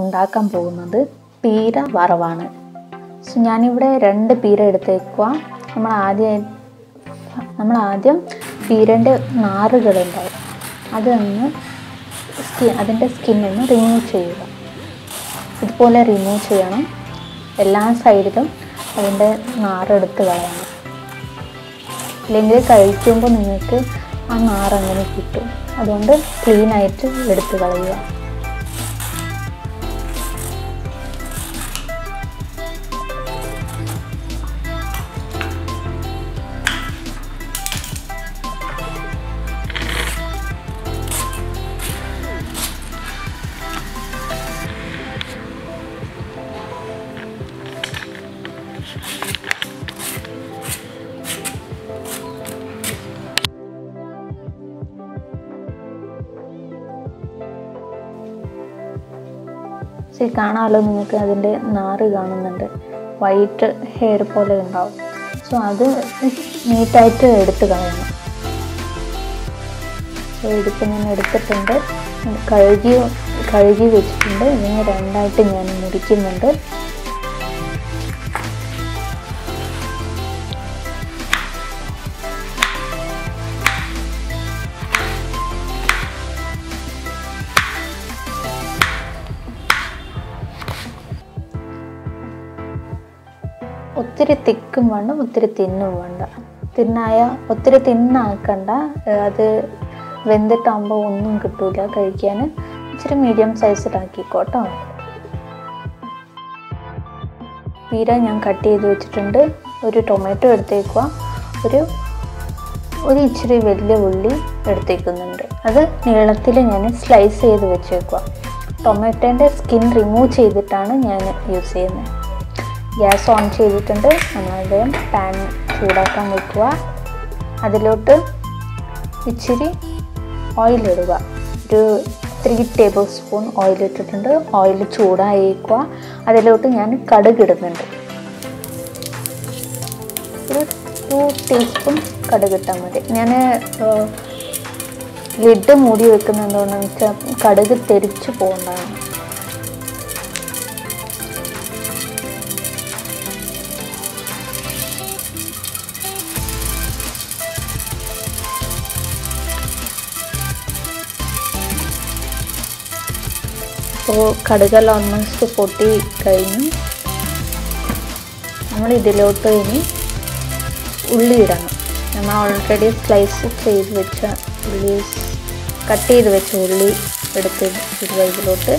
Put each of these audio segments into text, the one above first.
ഉണ്ടാക്കാൻ പോകുന്നത് പീര വറവാണ് സോ ഞാനിവിടെ രണ്ട് പീര എടുത്തേക്കുക നമ്മൾ ആദ്യം നമ്മൾ ആദ്യം പീരൻ്റെ നാറുകളുണ്ടാവും അതൊന്ന് സ്കിൻ അതിൻ്റെ സ്കിന്നൊന്ന് റിമൂവ് ചെയ്യുക ഇതുപോലെ റിമൂവ് ചെയ്യണം എല്ലാ സൈഡിലും അതിൻ്റെ നാറെടുത്ത് കളയണം അല്ലെങ്കിൽ കഴിക്കുമ്പോൾ നിങ്ങൾക്ക് ആ നാറങ്ങനെ കിട്ടും അതുകൊണ്ട് ക്ലീൻ ആയിട്ട് എടുത്ത് കളയുക ശരി കാണാമല്ലോ നിങ്ങൾക്ക് അതിൻ്റെ നാറ് കാണുന്നുണ്ട് വൈറ്റ് ഹെയർ പോലെ ഉണ്ടാവും സോ അത് നീറ്റായിട്ട് എടുത്ത് കളയണം സോ ഇതിപ്പോൾ ഞാൻ എടുത്തിട്ടുണ്ട് കഴുകി കഴുകി വെച്ചിട്ടുണ്ട് ഇതിനെ രണ്ടായിട്ട് ഞാൻ മുറിക്കുന്നുണ്ട് ഒത്തിരി തിക്കും വേണ്ട ഒത്തിരി തിന്നും വേണ്ട തിന്നായ ഒത്തിരി തിന്നാക്കണ്ട അത് വെന്തിട്ടാകുമ്പോൾ ഒന്നും കിട്ടൂല കഴിക്കാൻ ഇച്ചിരി മീഡിയം സൈസിലാക്കിക്കോട്ടോ പീര ഞാൻ കട്ട് ചെയ്ത് വെച്ചിട്ടുണ്ട് ഒരു ടൊമാറ്റോ എടുത്തേക്കുക ഒരു ഒരു ഇച്ചിരി വലിയ ഉള്ളി എടുത്തേക്കുന്നുണ്ട് അത് നീളത്തിൽ ഞാൻ സ്ലൈസ് ചെയ്ത് വെച്ചേക്കുക ടൊമാറ്റോൻ്റെ സ്കിൻ റിമൂവ് ചെയ്തിട്ടാണ് ഞാൻ യൂസ് ചെയ്യുന്നത് ഗ്യാസ് ഓൺ ചെയ്തിട്ടുണ്ട് നമ്മളുടെ പാൻ ചൂടാക്കാൻ വെക്കുക അതിലോട്ട് ഇച്ചിരി ഓയിൽ ഇടുക ഒരു ത്രീ ടേബിൾ സ്പൂൺ ഓയിൽ ഇട്ടിട്ടുണ്ട് ഓയിൽ ചൂടായേക്കുക അതിലോട്ട് ഞാൻ കടുക് ഇടുന്നുണ്ട് ഒരു ടു ടീസ്പൂൺ കടുക് ഇട്ടാൽ മതി ഞാൻ ലിഡ് മൂടി വെക്കുന്നത് എന്തുകൊണ്ടെന്ന് വെച്ചാൽ കടുക് തെരിച്ച് പോകണ്ടാണ് അപ്പോൾ കടുകെല്ലാം ഓൾമോസ്റ്റ് പൊട്ടി കഴിഞ്ഞു നമ്മൾ ഇതിലോട്ട് ഇനി ഉള്ളി ഇടണം നമ്മൾ ഓൾറെഡി സ്ലൈസ് ചെയ്ത് വെച്ച ഉള്ളി കട്ട് ചെയ്ത് വെച്ച ഉള്ളി എടുത്ത് ഇടുക ഇതിലോട്ട്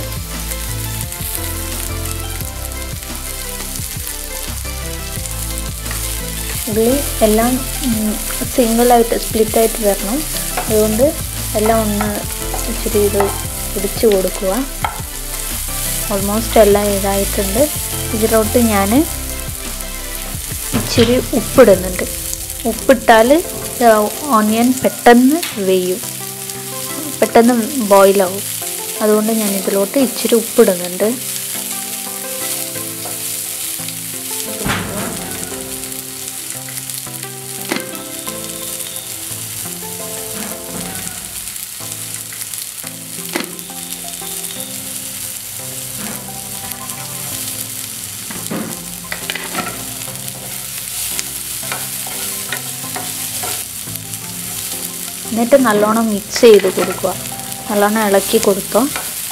ഉള്ളി എല്ലാം സിംഗിളായിട്ട് സ്പ്ലിറ്റായിട്ട് വരണം അതുകൊണ്ട് എല്ലാം ഒന്ന് ഇച്ചിരി ഇത് പിടിച്ചു കൊടുക്കുക ഓൾമോസ്റ്റ് എല്ലാം ഇതായിട്ടുണ്ട് ഇതിലോട്ട് ഞാൻ ഇച്ചിരി ഉപ്പിടുന്നുണ്ട് ഉപ്പിട്ടാൽ ഓണിയൻ പെട്ടെന്ന് വെയ്യും പെട്ടെന്ന് ബോയിലാവും അതുകൊണ്ട് ഞാൻ ഇതിലോട്ട് ഇച്ചിരി ഉപ്പിടുന്നുണ്ട് എന്നിട്ട് നല്ലോണം മിക്സ് ചെയ്ത് കൊടുക്കുക നല്ലോണം ഇളക്കി കൊടുത്തോ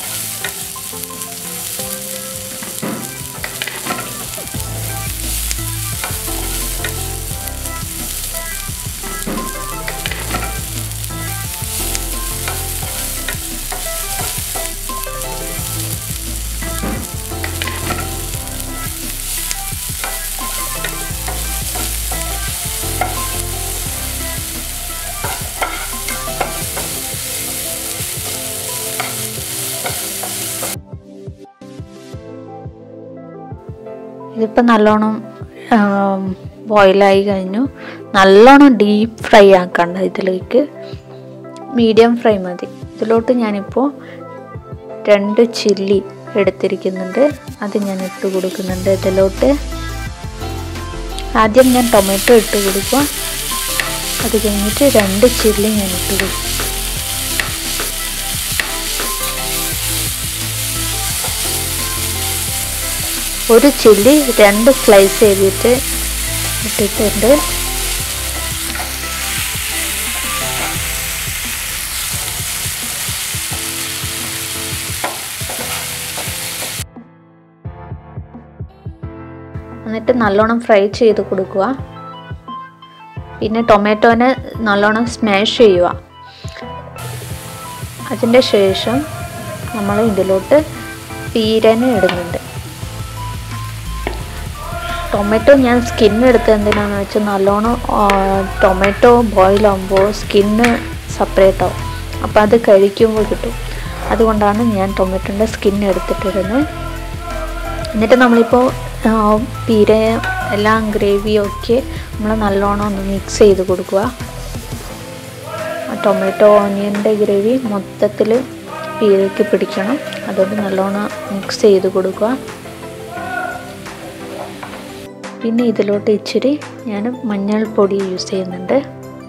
ഇതിപ്പോൾ നല്ലോണം ബോയിലായി കഴിഞ്ഞു നല്ലോണം ഡീപ്പ് ഫ്രൈ ആക്കണ്ട ഇതിലേക്ക് മീഡിയം ഫ്രൈ മതി ഇതിലോട്ട് ഞാനിപ്പോൾ രണ്ട് ചില്ലി എടുത്തിരിക്കുന്നുണ്ട് അത് ഞാൻ ഇട്ട് കൊടുക്കുന്നുണ്ട് ഇതിലോട്ട് ആദ്യം ഞാൻ ടൊമാറ്റോ ഇട്ട് കൊടുക്കുക അത് കഴിഞ്ഞിട്ട് രണ്ട് ചില്ലി ഞാൻ ഇട്ട് കൊടുക്കും ഒരു ചില്ലി രണ്ട് സ്ലൈസ് ചെയ്തിട്ട് ഇട്ടിട്ടുണ്ട് എന്നിട്ട് നല്ലോണം ഫ്രൈ ചെയ്ത് കൊടുക്കുക പിന്നെ ടൊമാറ്റോനെ നല്ലോണം സ്മാഷ് ചെയ്യുക അതിൻ്റെ ശേഷം നമ്മൾ ഇതിലോട്ട് പീരനെ ഇടുന്നുണ്ട് ടൊമാറ്റോ ഞാൻ സ്കിൻ എടുത്ത് എന്തിനാന്ന് വെച്ചാൽ നല്ലോണം ടൊമാറ്റോ ബോയിൽ ആകുമ്പോൾ സ്കിന്ന് സെപ്പറേറ്റ് ആവും അപ്പോൾ അത് കഴിക്കുമ്പോൾ കിട്ടും അതുകൊണ്ടാണ് ഞാൻ ടൊമാറ്റോൻ്റെ സ്കിൻ എടുത്തിട്ടിരുന്നത് എന്നിട്ട് നമ്മളിപ്പോൾ പീര എല്ലാം ഗ്രേവിയൊക്കെ നമ്മൾ നല്ലോണം ഒന്ന് മിക്സ് ചെയ്ത് കൊടുക്കുക ടൊമാറ്റോ ഓണിയൻ്റെ ഗ്രേവി മൊത്തത്തിൽ പീരയ്ക്ക് പിടിക്കണം അതുകൊണ്ട് നല്ലോണം മിക്സ് ചെയ്ത് കൊടുക്കുക പിന്നെ ഇതിലോട്ട് ഇച്ചിരി ഞാൻ മഞ്ഞൾപ്പൊടി യൂസ് ചെയ്യുന്നുണ്ട്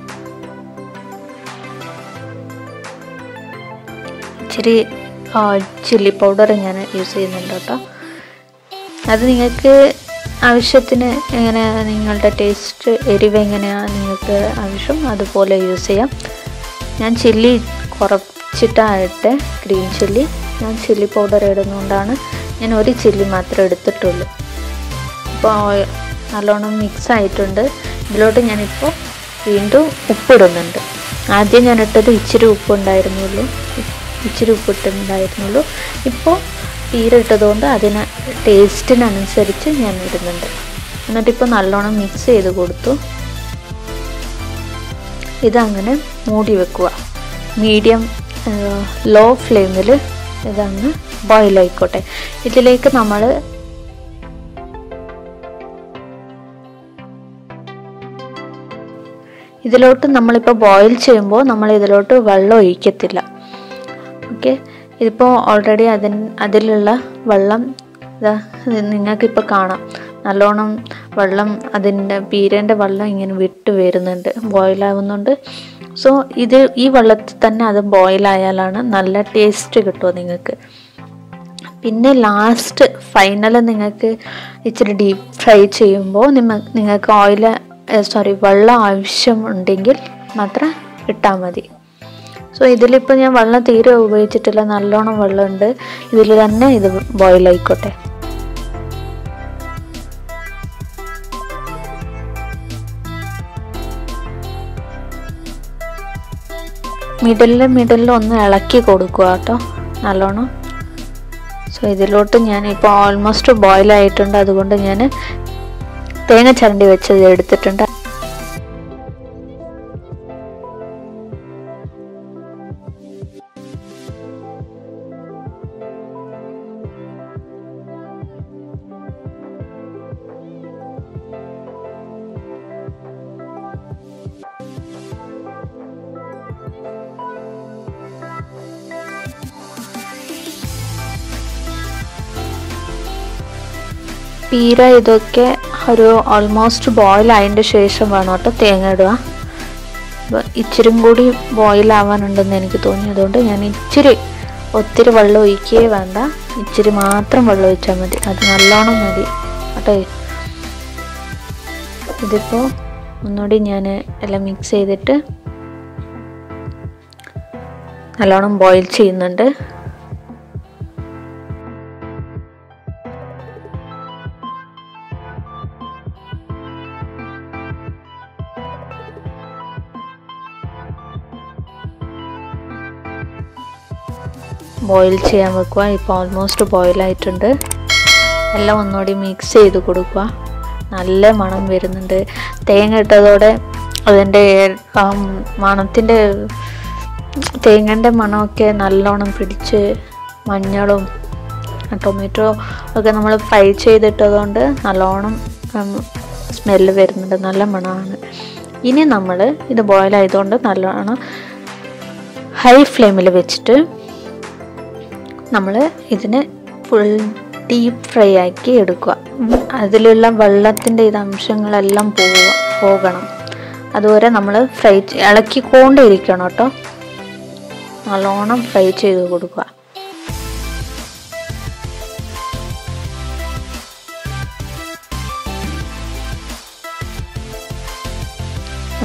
ഇച്ചിരി ചില്ലി പൗഡർ ഞാൻ യൂസ് ചെയ്യുന്നുണ്ട് കേട്ടോ അത് നിങ്ങൾക്ക് ആവശ്യത്തിന് എങ്ങനെയാണ് നിങ്ങളുടെ ടേസ്റ്റ് എരിവ് എങ്ങനെയാണ് നിങ്ങൾക്ക് ആവശ്യം അതുപോലെ യൂസ് ചെയ്യാം ഞാൻ ചില്ലി കുറച്ചിട്ടായിട്ട് ഗ്രീൻ ചില്ലി ഞാൻ ചില്ലി പൗഡർ ഇടുന്നതുകൊണ്ടാണ് ഞാൻ ഒരു ചില്ലി മാത്രമേ എടുത്തിട്ടുള്ളൂ അപ്പോൾ നല്ലോണം മിക്സ് ആയിട്ടുണ്ട് ഇതിലോട്ട് ഞാനിപ്പോൾ വീണ്ടും ഉപ്പിടുന്നുണ്ട് ആദ്യം ഞാൻ ഇട്ടത് ഇച്ചിരി ഉപ്പ് ഉണ്ടായിരുന്നുള്ളൂ ഇച്ചിരി ഉപ്പിട്ടുണ്ടായിരുന്നുള്ളൂ ഇപ്പോൾ തീരെ ഇട്ടതുകൊണ്ട് അതിന് ടേസ്റ്റിനനുസരിച്ച് ഞാൻ ഇടുന്നുണ്ട് എന്നിട്ടിപ്പോൾ നല്ലോണം മിക്സ് ചെയ്ത് കൊടുത്തു ഇതങ്ങനെ മൂടി വെക്കുക മീഡിയം ലോ ഫ്ലെയിമിൽ ഇതങ്ങ് ബോയിലായിക്കോട്ടെ ഇതിലേക്ക് നമ്മൾ ഇതിലോട്ട് നമ്മളിപ്പോൾ ബോയിൽ ചെയ്യുമ്പോൾ നമ്മൾ ഇതിലോട്ട് വെള്ളം ഒഴിക്കത്തില്ല ഓക്കെ ഇതിപ്പോൾ ഓൾറെഡി അതിന് അതിലുള്ള വെള്ളം ഇതാ നിങ്ങൾക്കിപ്പോൾ കാണാം നല്ലോണം വെള്ളം അതിൻ്റെ പീരേൻ്റെ വെള്ളം ഇങ്ങനെ വിട്ട് വരുന്നുണ്ട് ബോയിലാവുന്നുണ്ട് സോ ഇത് ഈ വെള്ളത്തിൽ തന്നെ അത് ബോയിലായാലാണ് നല്ല ടേസ്റ്റ് കിട്ടുക നിങ്ങൾക്ക് പിന്നെ ലാസ്റ്റ് ഫൈനൽ നിങ്ങൾക്ക് ഇച്ചിരി ഡീപ്പ് ഫ്രൈ ചെയ്യുമ്പോൾ നിമ നിങ്ങൾക്ക് ഓയിൽ സോറി വെള്ളം ആവശ്യമുണ്ടെങ്കിൽ മാത്രം ഇട്ടാൽ മതി സോ ഇതിലിപ്പോൾ ഞാൻ വെള്ളം തീരെ ഉപയോഗിച്ചിട്ടില്ല നല്ലോണം വെള്ളമുണ്ട് ഇതിൽ തന്നെ ഇത് ബോയിലായിക്കോട്ടെ മിഡിലിൽ മിഡിലിൽ ഒന്ന് ഇളക്കി കൊടുക്കുക കേട്ടോ നല്ലോണം സോ ഇതിലോട്ട് ഞാൻ ഇപ്പോൾ ഓൾമോസ്റ്റ് ബോയിൽ ആയിട്ടുണ്ട് അതുകൊണ്ട് ഞാൻ തേങ്ങ ചരണ്ടി വെച്ചത് എടുത്തിട്ടുണ്ട് പീര ഇതൊക്കെ ഒരു ഓൾമോസ്റ്റ് ബോയിൽ ആയതിൻ്റെ ശേഷം വേണം കേട്ടോ തേങ്ങ ഇടുക അപ്പോൾ ഇച്ചിരി കൂടി ബോയിൽ ആവാനുണ്ടെന്ന് എനിക്ക് തോന്നി അതുകൊണ്ട് ഞാൻ ഇച്ചിരി ഒത്തിരി വെള്ളം ഒഴിക്കേ വേണ്ട ഇച്ചിരി മാത്രം വെള്ളം ഒഴിച്ചാൽ മതി അത് നല്ലോണം മതി കേട്ടോ ഇതിപ്പോൾ ഒന്നുകൂടി ഞാൻ എല്ലാം മിക്സ് ചെയ്തിട്ട് നല്ലോണം ബോയിൽ ചെയ്യുന്നുണ്ട് ബോയിൽ ചെയ്യാൻ വെക്കുക ഇപ്പോൾ ഓൾമോസ്റ്റ് ബോയിലായിട്ടുണ്ട് എല്ലാം ഒന്നുകൂടി മിക്സ് ചെയ്ത് കൊടുക്കുക നല്ല മണം വരുന്നുണ്ട് തേങ്ങ ഇട്ടതോടെ അതിൻ്റെ മണത്തിൻ്റെ തേങ്ങൻ്റെ മണമൊക്കെ നല്ലോണം പിടിച്ച് മഞ്ഞളും ടൊമാറ്റോ ഒക്കെ നമ്മൾ ഫ്രൈ ചെയ്തിട്ടതുകൊണ്ട് നല്ലോണം സ്മെല്ല് വരുന്നുണ്ട് നല്ല മണമാണ് ഇനി നമ്മൾ ഇത് ബോയിൽ ആയതുകൊണ്ട് നല്ലോണം ഹൈ ഫ്ലെയിമിൽ വെച്ചിട്ട് നമ്മൾ ഇതിനെ ഫുൾ ഡീപ്പ് ഫ്രൈ ആക്കി എടുക്കുക അതിലുള്ള വെള്ളത്തിൻ്റെ ഇത് അംശങ്ങളെല്ലാം പോവുക പോകണം അതുവരെ നമ്മൾ ഫ്രൈ ഇളക്കിക്കൊണ്ടിരിക്കണം കേട്ടോ നല്ലോണം ഫ്രൈ ചെയ്ത് കൊടുക്കുക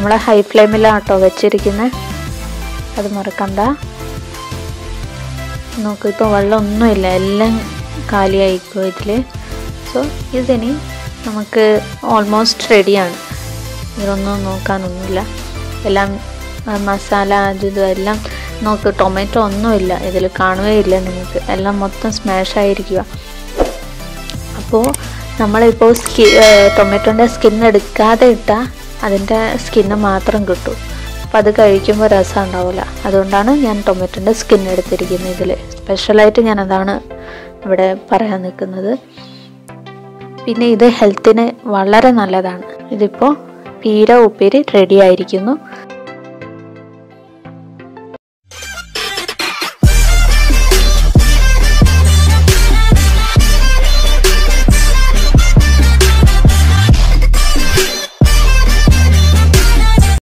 നമ്മൾ ഹൈ ഫ്ലെയിമിലാണ് കേട്ടോ വെച്ചിരിക്കുന്നത് അത് മറക്കണ്ട നോക്ക് ഇപ്പോൾ വെള്ളമൊന്നുമില്ല എല്ലാം കാലിയായിക്കോ ഇതിൽ സോ ഇതിനി നമുക്ക് ഓൾമോസ്റ്റ് റെഡിയാണ് ഇതൊന്നും നോക്കാനൊന്നുമില്ല എല്ലാം ആ, മസാല അത് ഇതും എല്ലാം നോക്ക് ടൊമാറ്റോ ഒന്നുമില്ല ഇതിൽ കാണുകയില്ല നിങ്ങൾക്ക് എല്ലാം മൊത്തം സ്മാഷ് ആയിരിക്കുക അപ്പോൾ നമ്മളിപ്പോൾ സ്കി ടൊമാറ്റോൻ്റെ സ്കിൻ എടുക്കാതെ ഇട്ടാൽ അതിൻ്റെ സ്കിന്ന് മാത്രം കിട്ടും അപ്പോൾ അത് കഴിക്കുമ്പോൾ രസം ഉണ്ടാവില്ല അതുകൊണ്ടാണ് ഞാൻ ടൊമാറ്റോൻ്റെ സ്കിൻ എടുത്തിരിക്കുന്നത് ഇതിൽ സ്പെഷ്യലായിട്ട് ഞാൻ അതാണ് ഇവിടെ പറയാൻ നിൽക്കുന്നത് പിന്നെ ഇത് ഹെൽത്തിന് വളരെ നല്ലതാണ് ഇതിപ്പോൾ പീര ഉപ്പേരി റെഡി ആയിരിക്കുന്നു